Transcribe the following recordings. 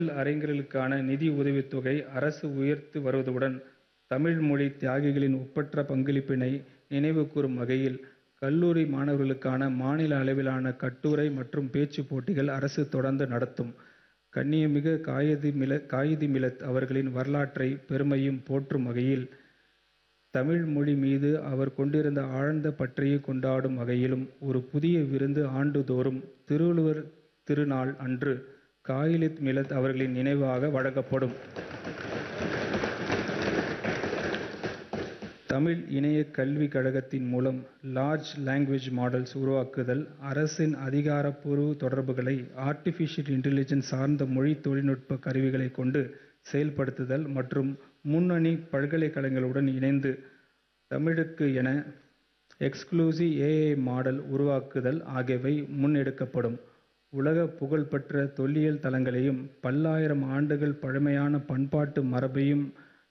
அறிஞர்களுக்கான நிதி உதவித்தொகை அரசு உயர்த்தி வருவதுடன், தமிழ் மொழி தியாகிகளின் ஒப்பற்ற பங்களிப்பினை நினைவுகூரும் வகையில், கல்லூரி மாணவர்களுக்கான மாநில அளவிலான கட்டுரை மற்றும் பேச்சுப் போட்டிகள் அரசு தொடர்ந்து நடத்தும். கண்ணியமிகு காயிது மில்லத் அவர்களின் வரலாற்றையும் பெருமையையும் போற்றும் வகையில், தமிழ் மொழி மீது அவர் கொண்டிருந்த ஆழ்ந்த பற்றைக் கொண்டாடும் வகையிலும் ஒரு புதிய விருந்து ஆண்டுதோறும் திருவள்ளுவர் திருநாள் அன்று காயிது மில்லத் அவர்களின் நினைவாக வழங்கப்படும். தமிழ் இணையக் கல்விக் கழகத்தின் மூலம் லார்ஜ் லாங்குவேஜ் மாடல்ஸ் உருவாக்குதல், அரசின் அதிகாரப்பூர்வ தொடர்புகளை ஆர்டிபிஷியல் இன்டெலிஜென்ஸ் சார்ந்த மொழி தொழில்நுட்ப கருவிகளைக் கொண்டு செயல்படுத்துதல் மற்றும் முன்னணி பல்கலைக்கழகங்களுடன் இணைந்து தமிழுக்கு என எக்ஸ்குளூசிவ் ஏஐ மாடல் உருவாக்குதல் ஆகியவை முன்னெடுக்கப்படும். உலகப் புகழ்பெற்ற தொல்லியல் தளங்களையும், பல்லாயிரம் ஆண்டுகள் பழமையான பண்பாட்டு மரபையும்,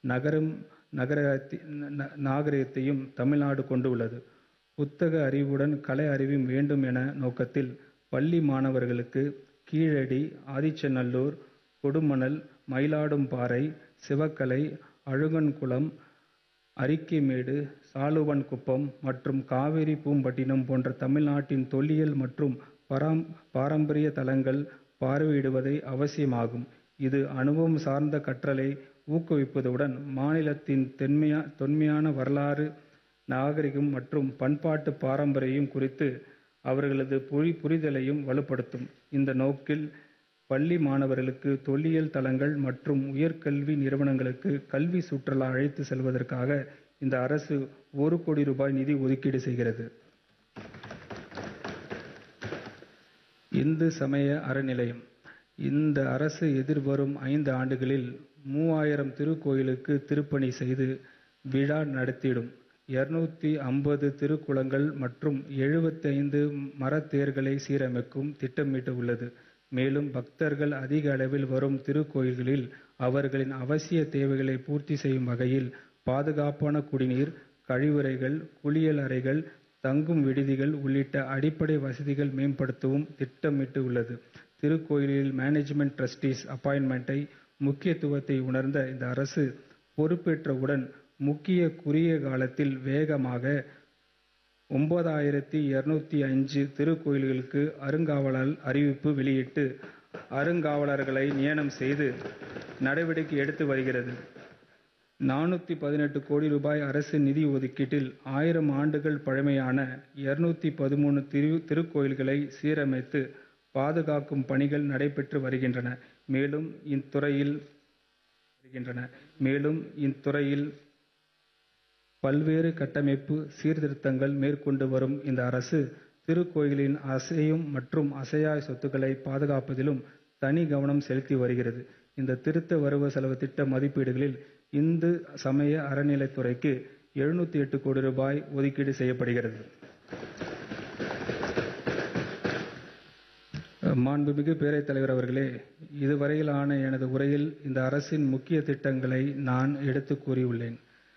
நாகரிகத்தையும் தமிழ்நாடு கொண்டுள்ளது. புத்தக அறிவுடன் கலை அறிவும் வேண்டும் என்ற நோக்கத்தில், பள்ளி மாணவர்களுக்கு கீழடி, ஆதிச்சநல்லூர், கொடுமணல், மயிலாடும்பாறை, சிவகளை, அழகன்குளம், அரிக்கைமேடு, சாலுவன்குப்பம் மற்றும் காவிரி பூம்பட்டினம் போன்ற தமிழ்நாட்டின் தொல்லியல் மற்றும் பாரம்பரிய தலங்களை பார்வையிடுவது அவசியமாகும். இது அனுபவம் சார்ந்த கற்றலை ஊக்குவிப்பதுடன், மாநிலத்தின் தொன்மையான வரலாறு, நாகரிகம் மற்றும் பண்பாட்டு பாரம்பரியம் குறித்த அவர்களது புரிதலையும் வலுப்படுத்தும். இந்த நோக்கில், பள்ளி மாணவர்களை தொல்லியல் தலங்கள் மற்றும் உயர்கல்வி நிறுவனங்களுக்கு கல்வி சுற்றுலா அழைத்துச் செல்வதற்காக இந்த அரசு ஒரு கோடி ரூபாய் நிதி ஒதுக்கீடு செய்கிறது. இந்து சமய அறநிலையம் இந்த அரசு எதிர்வரும் ஐந்து ஆண்டுகளில் மூவாயிரம் திருக்கோயில்களுக்கு திருப்பணி செய்து விழா நடத்திடும். இருநூற்று ஐம்பது திருக்குளங்கள் மற்றும் எழுபத்தைந்து மரத்தேர்களை சீரமைக்கவும் திட்டமிட்டுள்ளது. மேலும், பக்தர்கள் அதிக அளவில் வரும் திருக்கோயில்களில் அவர்களின் அவசிய தேவைகளை பூர்த்தி செய்யும் வகையில் பாதுகாப்பான குடிநீர், கழிவறைகள், குளியல் அறைகள், தங்கும் விடுதிகள் உள்ளிட்ட அடிப்படை வசதிகளை மேம்படுத்தவும் திட்டமிட்டுள்ளது. திருக்கோயில் மேனேஜ்மென்ட் டிரஸ்டீஸ் அப்பாயின்ட்மென்ட் முக்கியத்துவத்தை உணர்ந்த இந்த அரசு பொறுப்பேற்றவுடன், குறுகிய காலத்தில் வேகமாக ஒன்பதாயிரத்து இருநூற்று ஐந்து திருக்கோயில்களுக்கு அருங்காவலர் அறிவிப்பு வெளியிட்டு, அருங்காவலர்களை நியமனம் செய்து நடவடிக்கை எடுத்து வருகிறது. நானூற்று பதினெட்டு கோடி ரூபாய் அரசு நிதி ஒதுக்கீட்டில், ஆயிரம் ஆண்டுகள் பழமையான இருநூற்று பதிமூன்று திருக்கோயில்களை சீரமைத்து பாதுகாக்கும் பணிகள் நடைபெற்று வருகின்றன. மேலும், இத்துறையில் பல்வேறு கட்டமைப்பு சீர்திருத்தங்களை மேற்கொண்டு வரும் இந்த அரசு, திருக்கோயில்களின் அசையும் மற்றும் அசையா சொத்துக்களை பாதுகாப்பதிலும் தனி கவனம் செலுத்தி வருகிறது. இந்த திருத்த வரவு செலவு திட்ட மதிப்பீடுகளில், இந்து சமய அறநிலையத்துறைக்கு எழுநூற்று எட்டு கோடி ரூபாய் ஒதுக்கீடு செய்யப்படுகிறது. மாண்புமிகு பேரவைத் தலைவர் அவர்களே, இதுவரையிலான எனது உரையில் இந்த அரசின் முக்கிய திட்டங்களை நான் எடுத்துக் கூறியுள்ளேன்.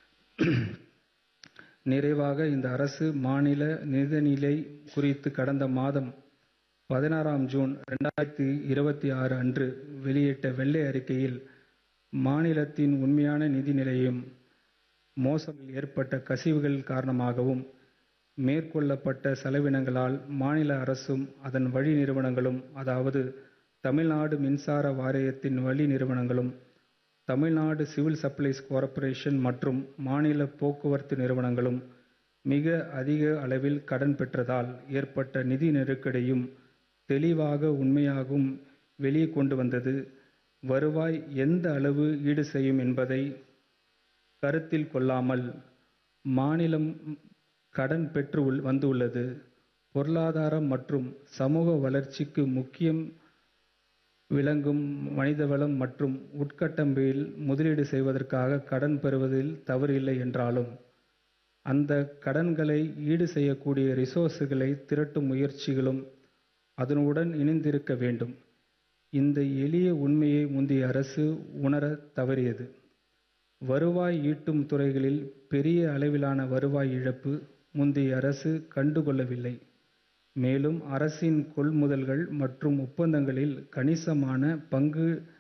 நிறைவாக, இந்த அரசு மாநில நிதிநிலை குறித்து கடந்த மாதம் பதினாறாம் ஜூன் இரண்டாயிரத்து இருபத்தாறு அன்று வெளியிட்ட வெள்ளை அறிக்கையில், மாநிலத்தின் உண்மையான நிதி நிலையையும், மோசடிகளில் ஏற்பட்ட கசிவுகள் காரணமாகவும் மேற்கொள்ளப்பட்ட செலவினங்களால் மாநில அரசும், அதன் வழி நிறுவனங்களும் அதாவது தமிழ்நாடு மின்சார வாரியத்தின் வழி நிறுவனங்களும், தமிழ்நாடு சிவில் சப்ளைஸ் கார்ப்பரேஷன் மற்றும் மாநில போக்குவரத்து நிறுவனங்களும் மிக அதிக அளவில் கடன் பெற்றதால் ஏற்பட்ட நிதி நெருக்கடியையும் தெளிவாகவும் உண்மையாகவும் வெளியே கொண்டு வந்தது. வருவாய் எந்த அளவு ஈடு செய்யும் என்பதை கருத்தில் கொள்ளாமல் மாநிலம் கடன் பெற்று வந்துள்ளது. பொருளாதார மற்றும் சமூக வளர்ச்சிக்கு முக்கியம் விளங்கும் மனிதவளம் மற்றும் உட்கட்டமைப்பில் முதலீடு செய்வதற்காக கடன் பெறுவதில் தவறு இல்லை என்றாலும், அந்த கடன்களை ஈடு செய்யக்கூடிய ரிசோர்ஸ்களை திரட்டும் முயற்சிகளும் அதனுடன் இணைந்திருக்க வேண்டும். இந்த எளிய உண்மையை முந்தைய அரசு உணரத் தவறியது. வருவாய் ஈட்டும் துறைகளில் பெரிய அளவிலான வருவாய் இழப்பை முந்தைய அரசு கண்டுகொள்ளவில்லை. மேலும், அரசின் கொள்முதல்கள் மற்றும் ஒப்பந்தங்களில் கணிசமான பங்கு